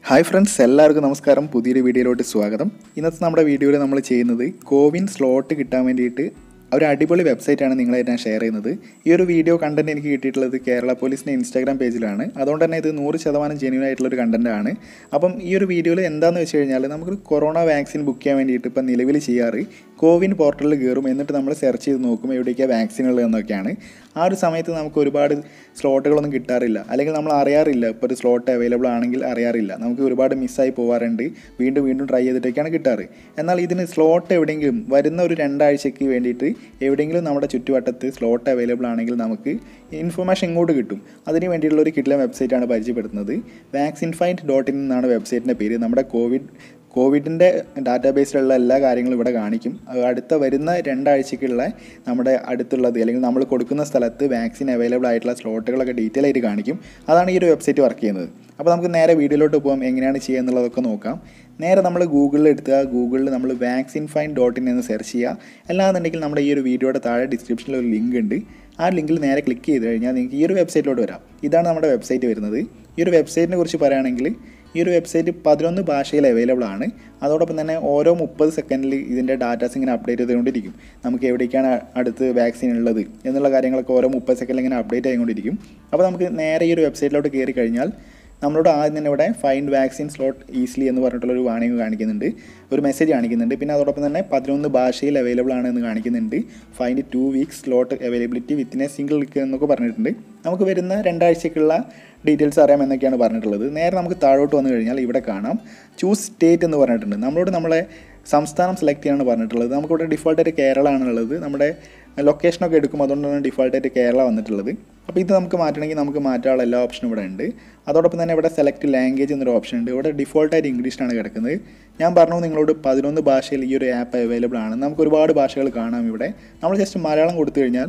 hi friends എല്ലാവർക്കും നമസ്കാരം പുതിയൊരു വീഡിയോയിലോട്ട് സ്വാഗതം ഇന്നത്തെ നമ്മുടെ വീഡിയോയിൽ നമ്മൾ ചെയ്യുന്നത് കോവിൻ സ്ലോട്ട് കിട്ടാൻ വേണ്ടിയിട്ട് ഒരു അടിപൊളി വെബ്സൈറ്റാണ് നിങ്ങളായിട്ട് ഞാൻ ഷെയർ ചെയ്യുന്നത് ഈ ഒരു വീഡിയോ കണ്ടന്റ് എനിക്ക് കിട്ടിയിട്ടുള്ളത് കേരള പോലീസിൻ്റെ ഇൻസ്റ്റാഗ്രാം പേജിലാണ് അതുകൊണ്ട് തന്നെ ഇത് നൂറ് ശതമാനം ജെന്യൂൻ ആയിട്ടുള്ള ഒരു കണ്ടന്റ് ആണ് അപ്പം ഈ ഒരു വീഡിയോയിൽ എന്താണെന്ന് വെച്ച് കഴിഞ്ഞാൽ നമുക്ക് കൊറോണ വാക്സിൻ ബുക്ക് ചെയ്യാൻ വേണ്ടിയിട്ട് ഇപ്പം നിലവിൽ ചെയ്യാറ് കോവിൻ പോർട്ടലിൽ കയറും എന്നിട്ട് നമ്മൾ സെർച്ച് ചെയ്ത് നോക്കും എവിടേക്കാണ് വാക്സിൻ ഉള്ളത് എന്നൊക്കെയാണ് ആ ഒരു സമയത്ത് നമുക്ക് ഒരുപാട് സ്ലോട്ടുകളൊന്നും കിട്ടാറില്ല അല്ലെങ്കിൽ നമ്മൾ അറിയാറില്ല ഇപ്പോൾ ഒരു സ്ലോട്ട് അവൈലബിൾ ആണെങ്കിൽ അറിയാറില്ല നമുക്ക് ഒരുപാട് മിസ്സായി പോകാറുണ്ട് വീണ്ടും വീണ്ടും ട്രൈ ചെയ്തിട്ടൊക്കെയാണ് കിട്ടാറ് എന്നാൽ ഇതിന് സ്ലോട്ട് എവിടെയെങ്കിലും വരുന്ന ഒരു രണ്ടാഴ്ചയ്ക്ക് വേണ്ടിയിട്ട് എവിടെയെങ്കിലും നമ്മുടെ ചുറ്റുവട്ടത്ത് സ്ലോട്ട് അവൈലബിൾ ആണെങ്കിൽ നമുക്ക് ഇൻഫർമേഷൻ ഇങ്ങോട്ട് കിട്ടും അതിന് വേണ്ടിയിട്ടുള്ള ഒരു കിട്ടിയ വെബ്സൈറ്റാണ് പരിചയപ്പെടുത്തുന്നത് വാക്സിൻ ഫൈൻഡ് ഡോട്ട് ഇൻ എന്നാണ് വെബ്സൈറ്റിൻ്റെ പേര് നമ്മുടെ കോവിഡ് കോവിഡിൻ്റെ ഡാറ്റാബേസിലുള്ള എല്ലാ കാര്യങ്ങളും ഇവിടെ കാണിക്കും അത് അടുത്ത വരുന്ന രണ്ടാഴ്ചയ്ക്കുള്ള നമ്മുടെ അടുത്തുള്ളത് അല്ലെങ്കിൽ നമ്മൾ കൊടുക്കുന്ന സ്ഥലത്ത് വാക്സിൻ അവൈലബിൾ ആയിട്ടുള്ള സ്ലോട്ടുകളൊക്കെ ഡീറ്റെയിൽ ആയിട്ട് കാണിക്കും അതാണ് ഈ ഒരു വെബ്സൈറ്റ് വർക്ക് ചെയ്യുന്നത് അപ്പോൾ നമുക്ക് നേരെ വീഡിയോയിലോട്ട് പോകാം എങ്ങനെയാണ് ചെയ്യുക എന്നുള്ളതൊക്കെ നോക്കാം നേരെ നമ്മൾ ഗൂഗിളിൽ എടുത്തുക ഗൂഗിളിൽ നമ്മൾ വാക്സിൻ ഫൈൻ ഡോട്ട് ഇൻ എന്ന് സെർച്ച് ചെയ്യുക അല്ലാന്നുണ്ടെങ്കിൽ നമ്മുടെ ഈ ഒരു വീഡിയോയുടെ താഴെ ഡിസ്ക്രിപ്ഷനിൽ ഒരു ലിങ്ക് ഉണ്ട് ആ ലിങ്കിൽ നേരെ ക്ലിക്ക് ചെയ്ത് കഴിഞ്ഞാൽ നിങ്ങൾക്ക് ഈ ഒരു വെബ്സൈറ്റിലോട്ട് വരാം ഇതാണ് നമ്മുടെ വെബ്സൈറ്റ് വരുന്നത് ഈ ഒരു വെബ്സൈറ്റിനെ കുറിച്ച് പറയുകയാണെങ്കിൽ ഈ ഒരു വെബ്സൈറ്റ് പതിനൊന്ന് ഭാഷയിൽ അവൈലബിൾ ആണ് അതോടൊപ്പം തന്നെ ഓരോ മുപ്പത് സെക്കൻഡിൽ ഇതിൻ്റെ ഡാറ്റാസ് ഇങ്ങനെ അപ്ഡേറ്റ് ചെയ്തുകൊണ്ടിരിക്കും നമുക്ക് എവിടേക്കാണ് അടുത്ത് വാക്സിൻ ഉള്ളത് എന്നുള്ള കാര്യങ്ങളൊക്കെ ഓരോ മുപ്പത് സെക്കൻഡിൽ ഇങ്ങനെ അപ്ഡേറ്റ് ആയിക്കൊണ്ടിരിക്കും അപ്പോൾ നമുക്ക് നേരെ ഈ ഒരു വെബ്സൈറ്റിലോട്ട് കയറി കഴിഞ്ഞാൽ നമ്മളോട് ആദ്യം തന്നെ ഇവിടെ ഫൈൻഡ് വാക്സിൻ സ്ലോട്ട് ഈസിലി എന്ന് പറഞ്ഞിട്ടുള്ള ഒരു വാണിംഗ് കാണിക്കുന്നുണ്ട് ഒരു മെസ്സേജ് കാണിക്കുന്നുണ്ട് പിന്നെ അതോടൊപ്പം തന്നെ പതിനൊന്ന് ഭാഷയിൽ അവൈലബിൾ ആണ് എന്ന് കാണിക്കുന്നുണ്ട് find two weeks slot availability within a single click എന്നൊക്കെ പറഞ്ഞിട്ടുണ്ട് നമുക്ക് വരുന്ന രണ്ടാഴ്ചക്കുള്ള ഡീറ്റെയിൽസ് അറിയാം എന്നൊക്കെയാണ് പറഞ്ഞിട്ടുള്ളത് നേരെ നമുക്ക് താഴോട്ട് വന്നു കഴിഞ്ഞാൽ ഇവിടെ കാണാം ചൂസ് സ്റ്റേറ്റ് എന്ന് പറഞ്ഞിട്ടുണ്ട് നമ്മളോട് നമ്മളെ സംസ്ഥാനം സെലക്ട് ചെയ്യാനാണ് പറഞ്ഞിട്ടുള്ളത് നമുക്കിവിടെ ഡിഫോൾട്ടായിട്ട് കേരള ആണുള്ളത് നമ്മുടെ ലൊക്കേഷനൊക്കെ എടുക്കും അതുകൊണ്ടാണ് ഡിഫോൾട്ടായിട്ട് കേരള വന്നിട്ടുള്ളത് അപ്പോൾ ഇത് നമുക്ക് മാറ്റണമെങ്കിൽ നമുക്ക് മാറ്റാനുള്ള എല്ലാ ഓപ്ഷനും ഇവിടെ ഉണ്ട് അതോടൊപ്പം തന്നെ ഇവിടെ സെലക്ട് ലാംഗ്വേജ് എന്നൊരു ഓപ്ഷൻ ഉണ്ട് ഇവിടെ ഡിഫോൾട്ടായിട്ട് ഇംഗ്ലീഷിലാണ് കിടക്കുന്നത് ഞാൻ പറഞ്ഞു നിങ്ങളോട് പതിനൊന്ന് ഭാഷയിൽ ഈ ഒരു ആപ്പ് അവൈലബിൾ ആണ് നമുക്ക് ഒരുപാട് ഭാഷകൾ കാണാം ഇവിടെ നമ്മൾ ജസ്റ്റ് മലയാളം കൊടുത്തു കഴിഞ്ഞാൽ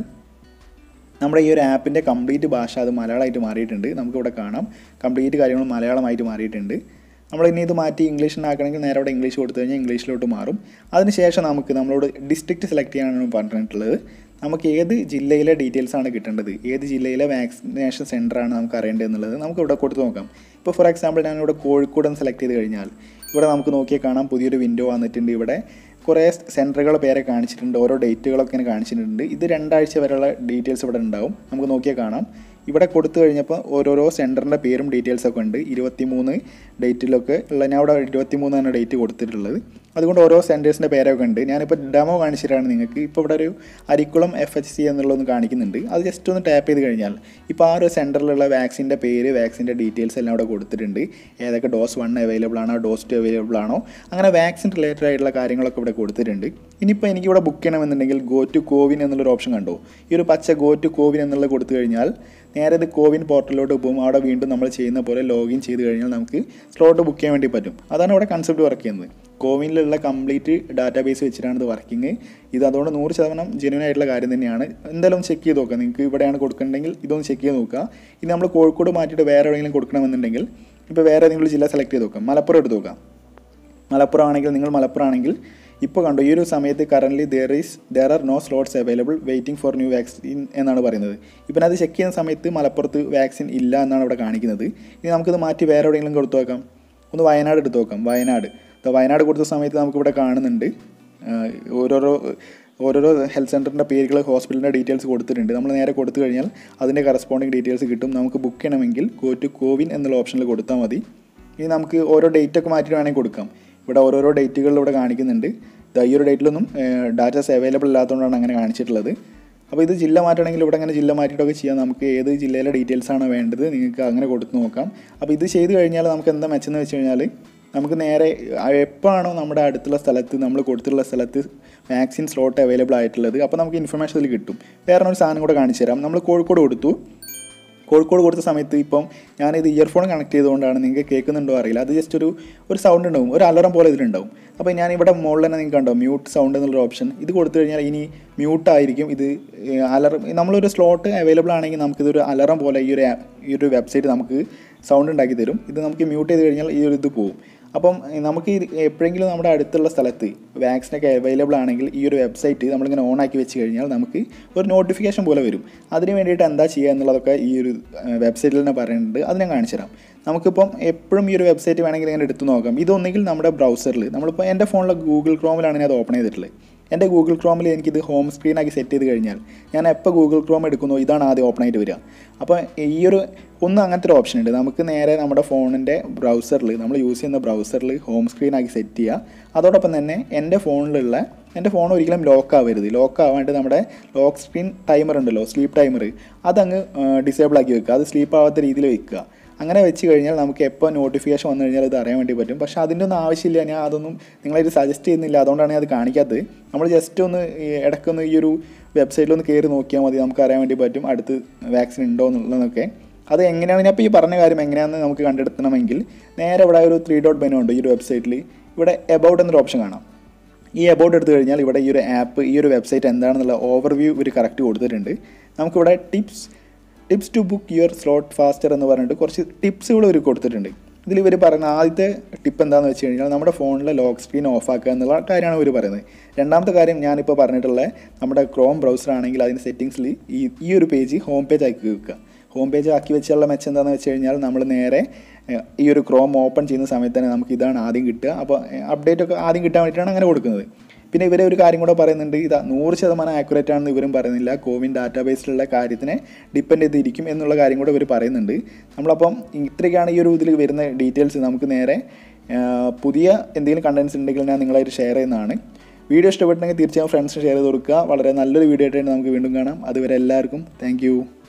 നമ്മുടെ ഈ ഒരു ആപ്പിൻ്റെ കംപ്ലീറ്റ് ഭാഷ അത് മലയാളമായിട്ട് മാറിയിട്ടുണ്ട് നമുക്കിവിടെ കാണാം കംപ്ലീറ്റ് കാര്യങ്ങൾ മലയാളമായിട്ട് മാറിയിട്ടുണ്ട് നമ്മൾ ഇനി ഇത് മാറ്റി ഇംഗ്ലീഷിനാക്കണമെങ്കിൽ നേരെ അവിടെ ഇംഗ്ലീഷ് കൊടുത്തു കഴിഞ്ഞാൽ ഇംഗ്ലീഷിലോട്ട് മാറും അതിനുശേഷം നമുക്ക് നമ്മളോട് ഡിസ്ട്രിക്റ്റ് സെലക്ട് ചെയ്യാനാണ് പറഞ്ഞിട്ടുള്ളത് നമുക്ക് ഏത് ജില്ലയിലെ ഡീറ്റെയിൽസ് ആണ് കിട്ടേണ്ടത് ഏത് ജില്ലയിലെ വാക്സിനേഷൻ സെൻ്ററാണ് നമുക്ക് അറിയേണ്ടത് എന്നുള്ളത് നമുക്ക് ഇവിടെ കൊടുത്ത് നോക്കാം ഇപ്പോൾ ഫോർ എക്സാമ്പിൾ ഞാനിവിടെ കോഴിക്കോട് എന്ന് സെലക്ട് ചെയ്ത് കഴിഞ്ഞാൽ ഇവിടെ നമുക്ക് നോക്കിയാൽ കാണാം പുതിയൊരു വിൻഡോ വന്നിട്ടുണ്ട് ഇവിടെ കുറേ സെൻറ്ററുകൾ പേരെ കാണിച്ചിട്ടുണ്ട് ഓരോ ഡേറ്റുകളൊക്കെ ഇങ്ങനെ കാണിച്ചിട്ടുണ്ട് ഇത് രണ്ടാഴ്ച വരെയുള്ള ഡീറ്റെയിൽസ് ഇവിടെ ഉണ്ടാവും നമുക്ക് നോക്കിയാൽ കാണാം ഇവിടെ കൊടുത്തു കഴിഞ്ഞപ്പോൾ ഓരോരോ സെൻറ്ററിൻ്റെ പേരും ഡീറ്റെയിൽസൊക്കെ ഉണ്ട് ഇരുപത്തി മൂന്ന് ഡേറ്റിലൊക്കെ ഉള്ള ഞാൻ അവിടെ ഇരുപത്തി മൂന്നാണ് ഡേറ്റ് കൊടുത്തിട്ടുള്ളത് അതുകൊണ്ട് ഓരോ സെൻറ്റേഴ്സിൻ്റെ പേരൊക്കെ ഉണ്ട് ഞാനിപ്പോൾ ഡെമോ കാണിച്ചിട്ടാണ് നിങ്ങൾക്ക് ഇപ്പോൾ ഇവിടെ ഒരു അരിക്കുളം എഫ് എച്ച് സി എന്നുള്ളതൊന്ന് കാണിക്കുന്നുണ്ട് അത് ജസ്റ്റ് ഒന്ന് ടാപ്പ് ചെയ്ത് കഴിഞ്ഞാൽ ഇപ്പോൾ ആ ഒരു സെൻറ്ററിലുള്ള വാക്സിൻ്റെ പേര് വാക്സിൻ്റെ ഡീറ്റെയിൽസ് എല്ലാം അവിടെ കൊടുത്തിട്ടുണ്ട് ഏതൊക്കെ ഡോസ് വൺ അവൈലബിൾ ആണോ ഡോസ് ടു അവൈലബിൾ ആണോ അങ്ങനെ വാക്സിൻ റിലേറ്റഡ് ആയിട്ടുള്ള കാര്യങ്ങളൊക്കെ ഇവിടെ കൊടുത്തിട്ടുണ്ട് ഇനിയിപ്പോൾ എനിക്കിവിടെ ബുക്ക് ചെയ്യണമെന്നുണ്ടെങ്കിൽ ഗോ ടു കോവിൻ എന്നുള്ളൊരു ഓപ്ഷൻ കണ്ടോ ഈ ഒരു പച്ച ഗോ ടു കോവിൻ എന്നുള്ളത് കൊടുത്തു കഴിഞ്ഞാൽ നേരെ ഇത് കോവിൻ പോർട്ടലിലോട്ട് പോകും അവിടെ വീണ്ടും നമ്മൾ ചെയ്യുന്ന പോലെ ലോഗിൻ ചെയ്ത് കഴിഞ്ഞാൽ നമുക്ക് സ്ലോട്ട് ബുക്ക് ചെയ്യാൻ വേണ്ടി പറ്റും അതാണ് ഇവിടെ കൺസെപ്റ്റ് വർക്ക് ചെയ്യുന്നത് കോവിനിലുള്ള കംപ്ലീറ്റ് ഡാറ്റാബേസ് വെച്ചിട്ടാണ് ഇത് വർക്കിംഗ് ഇത് അതുകൊണ്ട് നൂറ് ശതമാനം ജെന്യൂൻ ആയിട്ടുള്ള കാര്യം തന്നെയാണ് എന്തായാലും ചെക്ക് ചെയ്ത് നോക്കുക നിങ്ങൾക്ക് ഇവിടെയാണ് കൊടുക്കേണ്ടെങ്കിൽ ഇതൊന്ന് ചെക്ക് ചെയ്ത് നോക്കുക ഇനി നമ്മൾ കോഴിക്കോട് മാറ്റിയിട്ട് വേറെ എവിടെയെങ്കിലും കൊടുക്കണമെന്നുണ്ടെങ്കിൽ ഇപ്പോൾ വേറെ ഏതെങ്കിലും ജില്ല സെലക്ട് ചെയ്ത് നോക്കാം മലപ്പുറം എടുത്ത് നോക്കാം മലപ്പുറം ആണെങ്കിൽ നിങ്ങൾ മലപ്പുറം ആണെങ്കിൽ ഇപ്പോൾ കണ്ടു ഈ ഒരു സമയത്ത് currently there is there are no slots available waiting for new vaccine എന്നാണ് പറയുന്നത് ഇപ്പം അത് ചെക്ക് ചെയ്യുന്ന സമയത്ത് മലപ്പുറത്ത് വാക്സിൻ ഇല്ല എന്നാണ് ഇവിടെ കാണിക്കുന്നത് ഇനി നമുക്കിത് മാറ്റി വേറെ എവിടെയെങ്കിലും കൊടുത്തു നോക്കാം ഒന്ന് വയനാട് എടുത്ത് നോക്കാം വയനാട് വയനാട് കൊടുത്ത സമയത്ത് നമുക്കിവിടെ കാണുന്നുണ്ട് ഓരോരോ ഓരോരോ ഹെൽത്ത് സെൻറ്ററിൻ്റെ പേരുകൾ ഹോസ്പിറ്റലിൻ്റെ ഡീറ്റെയിൽസ് കൊടുത്തിട്ടുണ്ട് നമ്മൾ നേരെ കൊടുത്തു കഴിഞ്ഞാൽ അതിൻ്റെ കറസ്പോണ്ടിങ് ഡീറ്റെയിൽസ് കിട്ടും നമുക്ക് ബുക്ക് ചെയ്യണമെങ്കിൽ ഗോ ടു കോവിൻ എന്നുള്ള ഓപ്ഷനിൽ കൊടുത്താൽ മതി ഇനി നമുക്ക് ഓരോ ഡേറ്റ് ഒക്കെ മാറ്റിയിട്ട് വേണമെങ്കിൽ കൊടുക്കാം ഇവിടെ ഓരോരോ ഡേറ്റുകൾ ഇവിടെ കാണിക്കുന്നുണ്ട് ഈ ഒരു ഡേറ്റിലൊന്നും ഡാറ്റാസ് അവൈലബിൾ ഇല്ലാത്തതുകൊണ്ടാണ് അങ്ങനെ കാണിച്ചിട്ടുള്ളത് അപ്പോൾ ഇത് ജില്ല മാറ്റണമെങ്കിൽ ഇവിടെ അങ്ങനെ ജില്ല മാറ്റിയിട്ടൊക്കെ ചെയ്യാം നമുക്ക് ഏത് ജില്ലയിലെ ഡീറ്റെയിൽസ് ആണ് വേണ്ടത് നിങ്ങൾക്ക് അങ്ങനെ കൊടുത്ത് നോക്കാം അപ്പോൾ ഇത് ചെയ്ത് കഴിഞ്ഞാൽ നമുക്ക് എന്താ മെച്ചെന്ന് വെച്ച് കഴിഞ്ഞാൽ നമുക്ക് നേരെ എപ്പോഴാണോ നമ്മുടെ അടുത്തുള്ള സ്ഥലത്ത് നമ്മൾ കൊടുത്തിട്ടുള്ള സ്ഥലത്ത് വാക്സിൻ സ്ലോട്ട് അവൈലബിൾ ആയിട്ടുള്ളത് അപ്പോൾ നമുക്ക് ഇൻഫർമേഷൻ അതിൽ കിട്ടും വേറെ ഒരു സാധനം കൂടെ കാണിച്ചു തരാം നമ്മൾ കോഴിക്കോട് കൊടുത്തു കോഴിക്കോട് കൊടുത്ത സമയത്ത് ഇപ്പം ഞാനിത് ഇയർഫോൺ കണക്ട് ചെയ്തുകൊണ്ടാണ് നിങ്ങൾക്ക് കേൾക്കുന്നുണ്ടോ അറിയില്ല അത് ജസ്റ്റ് ഒരു ഒരു സൗണ്ട് ഉണ്ടാവും ഒരു അലറം പോലെ ഇതിലുണ്ടാവും അപ്പോൾ ഞാൻ ഇവിടെ മുകളിൽ തന്നെ നിങ്ങൾക്ക് കണ്ടോ മ്യൂട്ട് സൗണ്ട് എന്നുള്ളൊരു ഓപ്ഷൻ ഇത് കൊടുത്തു കഴിഞ്ഞാൽ ഇനി മ്യൂട്ട് ആയിരിക്കും ഇത് അലറം നമ്മളൊരു സ്ലോട്ട് അവൈലബിൾ ആണെങ്കിൽ നമുക്കിതൊരു അലറം പോലെ ഈ ഒരു ഈ ഒരു വെബ്സൈറ്റ് നമുക്ക് സൗണ്ട് ഉണ്ടാക്കി തരും ഇത് നമുക്ക് മ്യൂട്ട് ചെയ്ത് കഴിഞ്ഞാൽ ഈ ഒരു ഇത് പോകും അപ്പം നമുക്ക് ഇത് എപ്പോഴെങ്കിലും നമ്മുടെ അടുത്തുള്ള സ്ഥലത്ത് വാക്സിനൊക്കെ അവൈലബിൾ ആണെങ്കിൽ ഈ ഒരു വെബ്സൈറ്റ് നമ്മളിങ്ങനെ ഓൺ ആക്കി വെച്ച് കഴിഞ്ഞാൽ നമുക്ക് ഒരു നോട്ടിഫിക്കേഷൻ പോലെ വരും അതിന് വേണ്ടിയിട്ട് എന്താ ചെയ്യുക എന്നുള്ളതൊക്കെ ഈ ഒരു വെബ്സൈറ്റിൽ തന്നെ പറയുന്നുണ്ട് അത് ഞാൻ കാണിച്ചു തരാം നമുക്കിപ്പം എപ്പോഴും ഈ ഒരു വെബ്സൈറ്റ് വേണമെങ്കിൽ ഇങ്ങനെ എടുത്ത് നോക്കാം ഇതൊന്നെങ്കിൽ നമ്മുടെ ബ്രൗസറിൽ നമ്മളിപ്പോൾ എൻ്റെ ഫോണിലെ ഗൂഗിൾ ക്രോമിലാണ് ഞാൻ അത് ഓപ്പൺ ചെയ്തിട്ടുള്ളത് എൻ്റെ ഗൂഗിൾ ക്രോമിൽ എനിക്കിത് ഹോം സ്ക്രീനാക്കി സെറ്റ് ചെയ്ത് കഴിഞ്ഞാൽ ഞാൻ എപ്പോൾ ഗൂഗിൾ ക്രോം എടുക്കുന്നോ ഇതാണ് ആദ്യം ഓപ്പൺ ആയിട്ട് വരിക അപ്പോൾ ഈ ഒരു ഒന്ന് അങ്ങനത്തെ ഒരു ഓപ്ഷൻ ഉണ്ട് നമുക്ക് നേരെ നമ്മുടെ ഫോണിൻ്റെ ബ്രൗസറിൽ നമ്മൾ യൂസ് ചെയ്യുന്ന ബ്രൗസറിൽ ഹോം സ്ക്രീനാക്കി സെറ്റ് ചെയ്യുക അതോടൊപ്പം തന്നെ എൻ്റെ ഫോണിലുള്ള എൻ്റെ ഫോൺ ഒരിക്കലും ലോക്ക് ആവരുത് ലോക്ക് ആവാണ്ട് നമ്മുടെ ലോക്ക് സ്ക്രീൻ ടൈമർ ഉണ്ടല്ലോ സ്ലീപ്പ് ടൈമർ അതങ്ങ് ഡിസേബിൾ ആക്കി വെക്കുക അത് സ്ലീപ്പ് ആവാത്ത രീതിയിൽ വെക്കുക അങ്ങനെ വെച്ച് കഴിഞ്ഞാൽ നമുക്ക് എപ്പോൾ നോട്ടിഫിക്കേഷൻ വന്നു കഴിഞ്ഞാൽ ഇത് അറിയാൻ വേണ്ടി പറ്റും പക്ഷേ അതിൻ്റെ ഒന്നും ആവശ്യമില്ല ഞാൻ അതൊന്നും നിങ്ങളത് സജസ്റ്റ് ചെയ്യുന്നില്ല അതുകൊണ്ടാണ് ഞാൻ അത് കാണിക്കാത്തത് നമ്മൾ ജസ്റ്റ് ഒന്ന് ഈ ഇടയ്ക്കൊന്ന് ഈ ഒരു വെബ്സൈറ്റിൽ ഒന്ന് കയറി നോക്കിയാൽ മതി നമുക്ക് അറിയാൻ വേണ്ടി പറ്റും അടുത്ത് വാക്സിൻ ഉണ്ടോ എന്നുള്ളതൊക്കെ അത് എങ്ങനെയാണ് ഞാൻ ഇപ്പോൾ ഈ പറഞ്ഞ കാര്യം എങ്ങനെയാണെന്ന് നമുക്ക് കണ്ടെടുത്തണമെങ്കിൽ നേരെ ഇവിടെ ഒരു ത്രീ ഡോട്ട് മെനു ഉണ്ട് ഈ ഒരു വെബ്സൈറ്റിൽ ഇവിടെ എബൌട്ട് എന്നൊരു ഓപ്ഷൻ കാണാം ഈ എബൌട്ട് എടുത്തു കഴിഞ്ഞാൽ ഇവിടെ ഈ ഒരു ആപ്പ് ഈ ഒരു വെബ്സൈറ്റ് എന്താണെന്നുള്ള ഓവർവ്യൂ ഇവർ കറക്റ്റ് കൊടുത്തിട്ടുണ്ട് നമുക്കിവിടെ tips tips to book your slot faster എന്ന് പറഞ്ഞിട്ട് കുറച്ച് ടിപ്സുകൾ ഇവർ കൊടുത്തിട്ടുണ്ട് ഇതിൽ ഇവർ പറയുന്ന ആദ്യത്തെ ടിപ്പ് എന്താണെന്ന് വെച്ച് കഴിഞ്ഞാൽ നമ്മുടെ ഫോണിലെ ലോക്ക് സ്ക്രീൻ ഓഫ് ആക്കുക എന്നുള്ള കാര്യമാണ് ഇവർ പറയുന്നത് രണ്ടാമത്തെ കാര്യം ഞാനിപ്പോൾ പറഞ്ഞിട്ടുള്ള നമ്മുടെ ക്രോം ബ്രൗസർ ആണെങ്കിൽ അതിൻ്റെ സെറ്റിങ്സിൽ ഈ ഈ ഒരു പേജ് ഹോം പേജ് ആക്കി വെക്കുക ഹോം പേജ് ആക്കി വെച്ചുള്ള മെച്ചം എന്താണെന്ന് വെച്ച് കഴിഞ്ഞാൽ നമ്മൾ നേരെ ഏഹ്, ഈ ഒരു ക്രോം ഓപ്പൺ ചെയ്യുന്ന സമയത്ത് തന്നെ നമുക്ക് ഇതാണ് ആദ്യം കിട്ടുക അപ്പോൾ അപ്ഡേറ്റ് ഒക്കെ ആദ്യം കിട്ടാൻ വേണ്ടിയിട്ടാണ് അങ്ങനെ കൊടുക്കുന്നത് പിന്നെ ഇവരെ ഒരു കാര്യം കൂടെ പറയുന്നുണ്ട് ഇതാ നൂറ് ശതമാനം ആക്യുറേറ്റ് ആണെന്ന് ഇവരും പറയുന്നില്ല കോവിൻ ഡാറ്റാബേസിലുള്ള കാര്യത്തിനെ ഡിപ്പെൻഡ് ചെയ്തിരിക്കും എന്നുള്ള കാര്യം കൂടെ ഇവർ പറയുന്നുണ്ട് നമ്മളപ്പം ഇത്രയൊക്കെയാണ് ഈ ഒരു ഇതിൽ വരുന്ന ഡീറ്റെയിൽസ് നമുക്ക് നേരെ ആ, പുതിയ എന്തെങ്കിലും കണ്ടൻസ് ഉണ്ടെങ്കിൽ ഞാൻ നിങ്ങളായിട്ട് ഷെയർ ചെയ്യുന്നതാണ് വീഡിയോ ഇഷ്ടപ്പെട്ടെങ്കിൽ തീർച്ചയായും ഫ്രണ്ട്സിന് ഷെയർ ചെയ്ത് കൊടുക്കുക വളരെ നല്ലൊരു വീഡിയോ ആയിട്ട് നമുക്ക് വീണ്ടും കാണാം അതുവരെ എല്ലാവർക്കും താങ്ക്